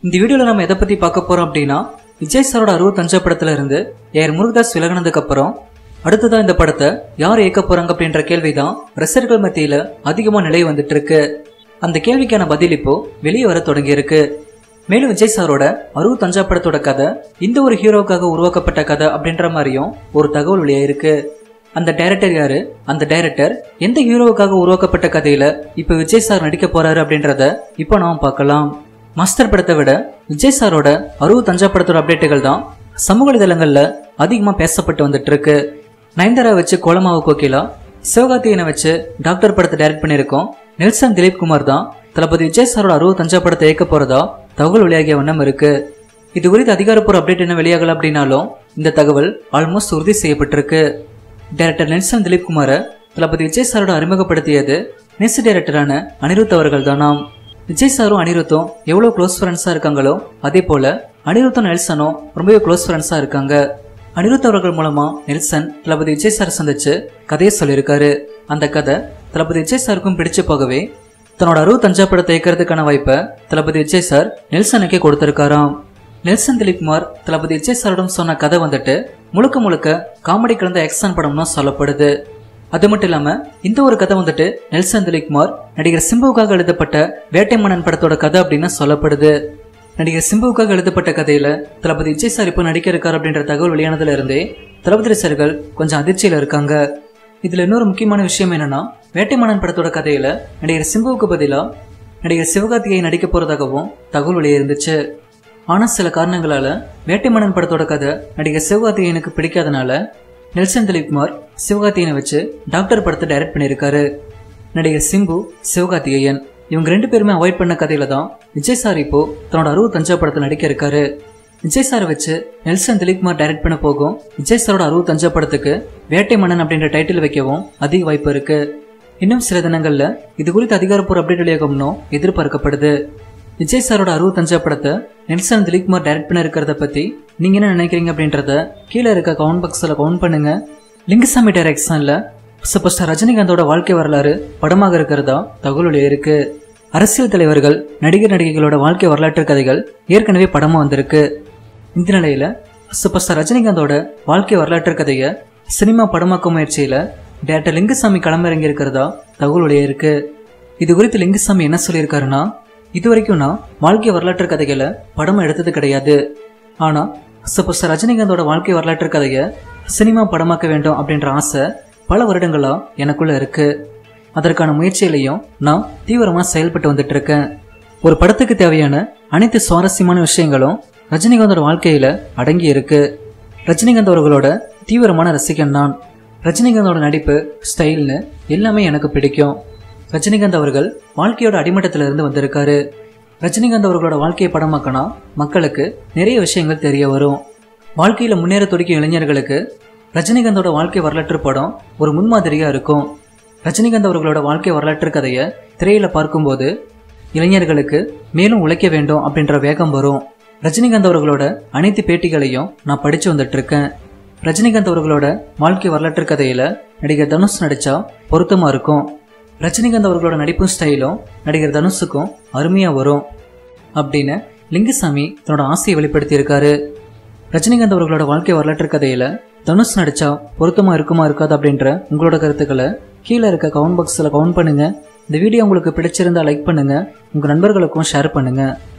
இந்த வீடியோல நம்ம எதை பத்தி பார்க்க போறோம் அப்படின்னா விஜய் சாரோட அறுபத்தஞ்சா படத்துல இருந்து ஏஆர் முருகதாஸ் விலகினதுக்கு அப்புறம் அடுத்ததா இந்த படத்தை யார் இயக்க போறாங்க அப்படின்ற கேள்விதான் ரசிகர்கள் மத்தியில அதிகமா நிலை வந்துட்டு இருக்கு அந்த கேள்விக்கான பதில் இப்போ வெளியே வர தொடங்கி இருக்கு மேலும் விஜய் சாரோட அறுபத்தஞ்சா படத்தோட கதை இந்த ஒரு ஹீரோவுக்காக உருவாக்கப்பட்ட கதை அப்படின்ற மாதிரியும் ஒரு தகவல் வெளியாயிருக்கு அந்த டைரக்டர் யாரு அந்த டைரக்டர் எந்த ஹீரோவுக்காக உருவாக்கப்பட்ட கதையில இப்ப விஜய் சார் நடிக்க போறாரு அப்படின்றத இப்போ நாம பார்க்கலாம் மாஸ்டர் படத்தை விட விஜய் சாரோட அறுபத்தஞ்சா படத்தோட அப்டேட்டுகள் தான் சமூக வலைதளங்கள்ல அதிகமா பேசப்பட்டு வந்துட்டு இருக்கு நயன்தாரா வச்சு கோலமாவு கோகிலா சிவகார்த்திகனை வச்சு டாக்டர் படத்தை டைரக்ட் பண்ணியிருக்கோம் நெல்சன் திலீப் குமார் தான் தளபதி விஜய் சாரோட அறுபத்தஞ்சா படத்தை இயக்க போறதா தகவல் வெளியாகிய வண்ணம் இருக்கு இது குறித்து அதிகாரப்பூர்வ அப்டேட் என்ன வெளியாகல அப்படின்னாலும் இந்த தகவல் ஆல்மோஸ்ட் உறுதி செய்யப்பட்டிருக்கு டைரக்டர் நெல்சன் திலீப் குமாரை தளபதி விஜய் சாரோட அறிமுகப்படுத்தியது நெஸ் டைரக்டரான அனிருத் அவர்கள் தானாம் விஜய் சாரும் அனிருத்தும் எவ்வளவு க்ளோஸ் ஃப்ரெண்ட்ஸா இருக்காங்களோ அதே போல அனிருத்தும் நெல்சனும் ரொம்பவே க்ளோஸ் ஃப்ரெண்ட்ஸா இருக்காங்க அனிருத் அவர்கள் மூலமா நெல்சன் தளபதி விஜய் சார் சந்திச்சு கதையை சொல்லியிருக்காரு அந்த கதை தளபதி விஜய் சாருக்கும் பிடிச்சு போகவே தன்னோட அறுபத்தஞ்சா படத்தை இயக்கிறதுக்கான வாய்ப்பை தளபதி விஜய் சார் நெல்சனுக்கே கொடுத்திருக்காராம் நெல்சன் திலீப்குமார் தளபதி விஜய் சாரிடம் சொன்ன கதை வந்துட்டு முழுக்க முழுக்க காமெடி கலந்த ஆக்ஷன் படம்னு சொல்லப்படுது அது மட்டும் இல்லாம இந்த ஒரு கதை வந்துட்டு நெல்சன் திலீப்குமார் நடிகர் சிம்புவுக்காக எழுதப்பட்ட வேட்டை மன்னன் படத்தோட கதை அப்படின்னு சொல்லப்படுது நடிகர் சிம்புவுக்காக எழுதப்பட்ட கதையில தளபதி விஜய் சார் இப்போ நடிக்க இருக்கார் அப்படின்ற தகவல் வெளியானதுல இருந்தே தளபதி ரசிகர்கள் கொஞ்சம் அதிர்ச்சியில இருக்காங்க இதுல இன்னொரு முக்கியமான விஷயம் என்னன்னா வேட்டை மன்னன் படத்தோட கதையில நடிகர் சிம்புவுக்கு பதிலா நடிகர் சிவகார்த்திகேயன் நடிக்க போறதாகவும் தகவல் வெளியிருந்துச்சு ஆனா சில காரணங்களால வேட்டை மன்னன் படத்தோட கதை நடிகர் சிவகார்த்திகேயனுக்கு பிடிக்காதனால நெல்சன் திலீப்குமார் சிவகார்த்திகேயனை வச்சு டாக்டர் படத்தை டைரக்ட் பண்ணியிருக்காரு நடிகர் சிம்பு சிவகார்த்திகேயன் இவங்க ரெண்டு பேருமே அவாய்ட் பண்ண கதையில தான் விஜய் சார் இப்போ தன்னோட அறுபத்தஞ்சா படத்தை நடிக்க இருக்காரு விஜய் சாரை வச்சு நெல்சன் திலீப்குமார் டைரக்ட் பண்ண போகும் விஜய் சாரோட அறுபத்தஞ்சா படத்துக்கு வேட்டை மன்னன் அப்படின்ற டைட்டில் வைக்கவும் அதிக வாய்ப்பு இருக்கு இன்னும் சில தினங்கள்ல இது குறித்து அதிகாரப்பூர்வ அப்டேட் வெளியாகும்னு எதிர்பார்க்கப்படுது விஜய் சாரோட அறுபத்தஞ்சா படத்தை நெல்சன் திலீப்குமார் டைரக்ட் பண்ண இருக்கிறத பத்தி நீங்க என்ன நினைக்கிறீங்க அப்படின்றத கீழே இருக்க கவுண்ட் பாக்ஸ்ல கவுண்ட் பண்ணுங்க லிங்குசாமி டைரக்ஷன்ல சூப்பர் ஸ்டார் ரஜினிகாந்தோட வாழ்க்கை வரலாறு படமாக இருக்கிறதா தகவல் இருக்கு அரசியல் தலைவர்கள் நடிகர் நடிகைகளோட வாழ்க்கை வரலாற்று கதைகள் ஏற்கனவே படமா வந்திருக்கு இந்த நிலையில சூப்பர் ஸ்டார் ரஜினிகாந்தோட வாழ்க்கை வரலாற்று கதையை சினிமா படமாக்கும் முயற்சியில டேரக்டர் லிங்குசாமி களமிறங்கி இருக்கிறதா தகவல் இருக்கு இது குறித்து லிங்குசாமி என்ன சொல்லியிருக்காருன்னா இது வரைக்கும் நான் வாழ்க்கை வரலாற்று கதைகளை படமா எடுத்தது கிடையாது ஆனா சூப்பர் ஸ்டார் ரஜினிகாந்தோட வாழ்க்கை வரலாற்று கதையை சினிமா படமாக்க வேண்டும் அப்படின்ற ஆசை பல வருடங்களா எனக்குள்ள இருக்கு அதற்கான முயற்சியிலையும் நான் தீவிரமா செயல்பட்டு வந்துட்டு இருக்கேன் ஒரு படத்துக்கு தேவையான அனைத்து சுவாரஸ்யமான விஷயங்களும் ரஜினிகாந்தோட வாழ்க்கையில அடங்கி இருக்கு ரஜினிகாந்த் அவர்களோட தீவிரமான ரசிகன் நான் ரஜினிகாந்தோட நடிப்பு ஸ்டைல்னு எல்லாமே எனக்கு பிடிக்கும் ரஜினிகாந்த் அவர்கள் வாழ்க்கையோட அடிமட்டத்தில இருந்து வந்திருக்காரு ரஜினிகாந்த் அவர்களோட வாழ்க்கையை படமாக்கினா மக்களுக்கு நிறைய விஷயங்கள் தெரிய வரும் வாழ்க்கையில முன்னேற துடிக்கும் இளைஞர்களுக்கு ரஜினிகாந்தோட வாழ்க்கை வரலாற்று படம் ஒரு முன்மாதிரியா இருக்கும் ரஜினிகாந்த் அவர்களோட வாழ்க்கை வரலாற்று கதையை திரையில பார்க்கும்போது இளைஞர்களுக்கு மேலும் உழைக்க வேண்டும் அப்படின்ற வேகம் வரும் ரஜினிகாந்த் அவர்களோட அனைத்து பேட்டிகளையும் நான் படிச்சு வந்துட்டு இருக்கேன் ரஜினிகாந்த் அவர்களோட வாழ்க்கை வரலாற்று கதையில நடிகர் தனுஷ் நடிச்சா பொருத்தமா இருக்கும் ரஜினிகாந்த் அவர்களோட நடிப்பும் ஸ்டைலும் நடிகர் தனுஷுக்கும் அருமையா வரும் அப்படின்னு லிங்குசாமி தன்னோட ஆசையை வெளிப்படுத்தியிருக்காரு ரஜினிகாந்த் அவர்களோட வாழ்க்கை வரலாற்று கதையில தனுஷ் நடிச்சா பொருத்தமா இருக்குமா இருக்காது அப்படின்ற உங்களோட கருத்துக்களை கீழே இருக்க கவுண்ட் பாக்ஸில் கவுண்ட் பண்ணுங்க இந்த வீடியோ உங்களுக்கு பிடிச்சிருந்தா லைக் பண்ணுங்க உங்க நண்பர்களுக்கும் ஷேர் பண்ணுங்க